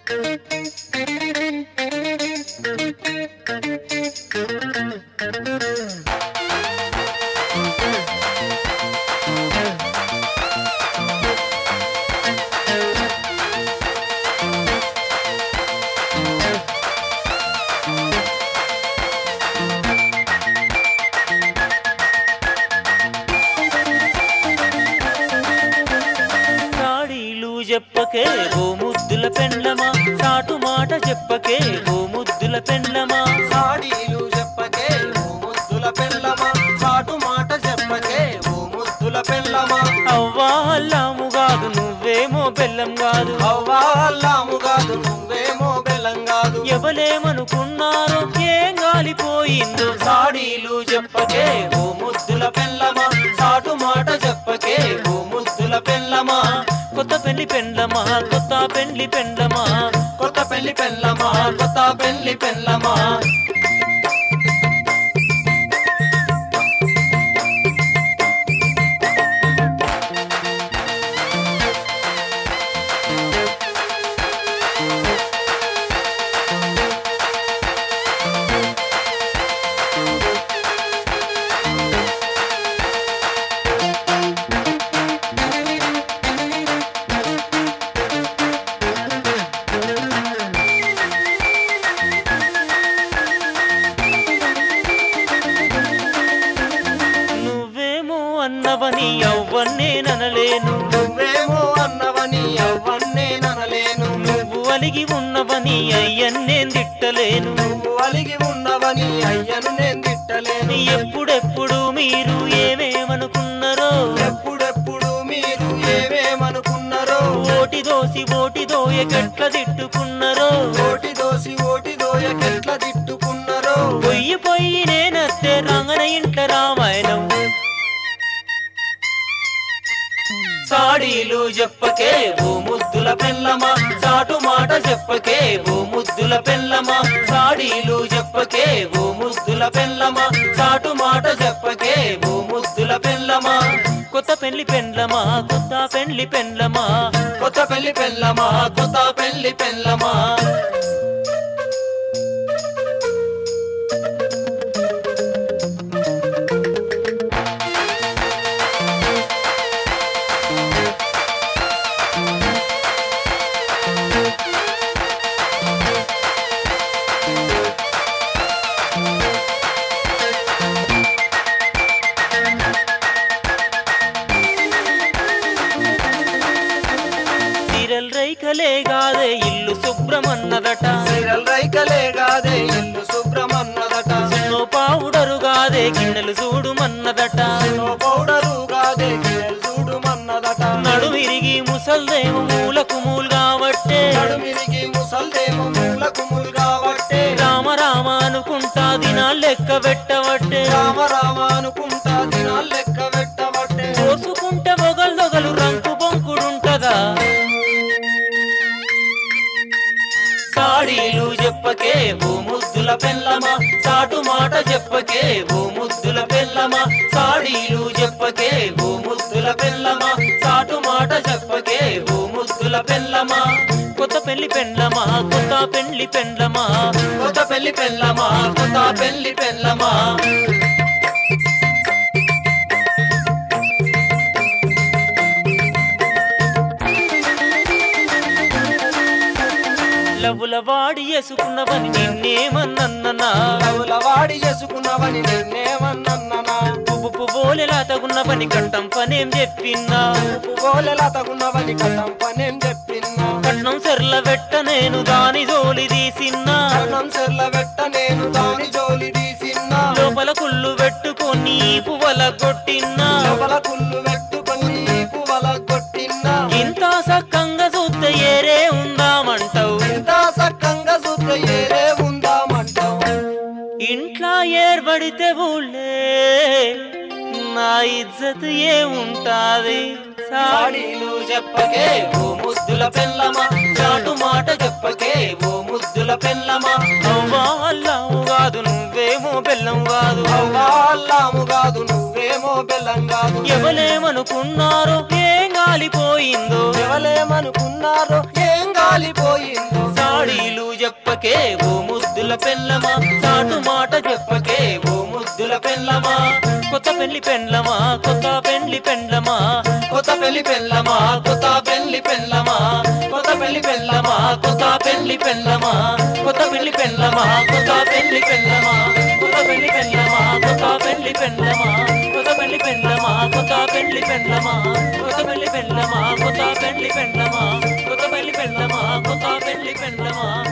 సాడీలు చెప్పకే ఓ ముద్దుల పెండ్లమా సాటు మాట చెప్పకే ఓ ముద్దుల పెండ్లమా సాడీలు చెప్పకే ఓ ముద్దుల పెళ్ళమా చాటు మాట చెప్పకే ఓ ముద్దుల పెళ్ళమా అవ్వా అల్లాము కాదు నువ్వేమో బెల్లం కాదు అవ్వా అల్లాము కాదు నువ్వేమో బెల్లం కాదు ఎవలేమనుకున్నారో ఏం గాలిపోయిందో సాడీలు చెప్పకే ఓ ముద్దుల పెళ్ళమా చాటు మాట చెప్పకే ఓ ముద్దుల పెళ్ళమా కొత్త పెళ్లి పెండ్లమా కొత్త పెళ్లి పెండ్లమా కొత్త పెళ్లి పెళ్ళమా కొత్త పెళ్లి పెళ్ళమా నువ్వేమో అన్నవని అవ్వన్నేననలేను నువ్వేమో అన్నవని ఎవ్వన్నే ననలేను నువ్వు అలిగి ఉన్నవని అయ్యన్నేం తిట్టలేను నువ్వు అలిగి ఉన్నవని అయ్యను నేను తిట్టలేను ఎప్పుడెప్పుడు మీరు ఏమేమనుకున్నారో ఎప్పుడెప్పుడు మీరు ఏమేమనుకున్నారో ఓటి దోసి ఓటి దోయకెట్ల తిట్టుకున్నారో ఓటి దోసి ఓటి దోయకెట్ల తిట్టుకున్నారో పొయ్యి పొయ్యి నేనత్తే రంగన ఇంట్ల రామాయణం సాడీలు చెప్పకే ఓ ముద్దుల పెళ్ళమా చాటు మాట చెప్పకే ఓ ముద్దుల పెళ్ళమా సాడీలు చెప్పకే ఓ ముద్దుల పెళ్ళమా చాటు మాట చెప్పకే ఓ ముద్దుల పెళ్ళమా కొత్త పెళ్లి పెండ్లమా కొత్త పెళ్లి పెండ్లమా కొత్త పెళ్లి పెళ్ళమా కొత్త పెళ్లి పెళ్ళమా సీరల్ రైకలే గాదే ఇల్లు శుభ్రమన్నదట సీరల్ రైకలే గాదే ఇల్లు శుభ్రమన్నదట సున్నో పావుడరు గాదే గిన్నెలు చూడుమన్నదట ఓ పౌడరు గాదే గిన్నెలు చూడుమన్నదట నడుమిరిగి ముసల్దేమో మూలకు మూలు కాబట్టే నడుమిరిగి ముసల్దేమో మూలకు ములు కాబట్టే రామ రామ అనుకుంటా దినాలు లెక్క పెట్టవట్టే రామ రామ అనుకుంటా దినాలు లెక్క పెట్టబట్టే పోసుకుంటే మొగల్దొగలు రంకు బొంకుడుంటదా సాడీలు చెప్పకే ఓ ముద్దుల పెళ్ళమా చాటు మాట చెప్పకే ఓ ముద్దుల పెళ్ళమా సాడీలు చెప్పకే ఓ ముద్దుల పెళ్ళమా చాటు మాట చెప్పకే ఓ ముద్దుల పెళ్ళమా కొత్త పెళ్లి పెండ్లమా కొత్త పెళ్లి పెండ్లమా కొత్త పెళ్లి పెళ్ళమా కొత్త పెళ్లి పెళ్ళమా లవుల వాడి వేసుకున్నవని నిన్నేమన్నన్నా కవుల వాడి చేసుకున్నవని నిన్నేమన్నన్నా పువ్వు బోలెలా తగున్నవని కట్టం పనేం చెప్పిన్నా గోలెలా తగున్నవని కథం పనేం చెప్పిన్నా కట్నం సెర్ల వెట్ట నేను దాని జోలి తీసిన్నా కన్నం చెర్ల వెట్ట నేను దాని జోలి తీసిన్నా లోపల కుళ్ళు పెట్టుకొని పువ్వల కొట్టిన్నా లోపల కుళ్ళు పెట్టుకొని పువ్వల కొట్టిన్నా ఇంత సక్కంగా చూస్తే ఏరే ఉందామంటావు ఎంత సక్కంగా చూస్తే ఏరే ఉందామంటావు ఇంట్లో ఏర్పడితే ఊళ్ళే నా ఇజ్జత్ ఏముంటాది సాడీలు చెప్పకే ఓ ముద్దుల పెళ్ళమా చాటు మాట చెప్పకే ఓ ముద్దుల పెళ్ళమా అవ్వా అల్లావు కాదు నువ్వేమో బెల్లం కాదు అవ్వా అల్లాము కాదు నువ్వేమో బెల్లం కాదు ఎవలేమనుకున్నారో ఏం గాలిపోయిందో ఎవలేమనుకున్నారో ఏం గాలిపోయిందో సాడీలు చెప్పకే ఓ ముద్దుల పెళ్ళమా చాటు మాట చెప్పకే ఓ ముద్దుల పెళ్ళమా కొత్త పెళ్లి పెండ్లమా కొత్త పెళ్లి పెండ్లమా కొత్త పెళ్లి పెళ్ళమా కొత్త పెళ్లి పెళ్ళమా కొత్త పెళ్లి పెళ్ళమా కొత్త పెళ్లి పెళ్ళమా కొత్త పెళ్లి పెండ్లమా కొత్త పెళ్లి పెండ్లమా కొత్త పెళ్లి పెండ్లమా కొత్త పెళ్లి పెండ్లమా కొత్త పెళ్లి పెండ్లమా కొత్త పెళ్లి పెండ్లమా కొత్త పెళ్లి పెండ్లమా కొత్త పెళ్లి పెండ్లమా కొత్త పెళ్లి పెండ్లమా కొత్త పెళ్లి పెండ్లమా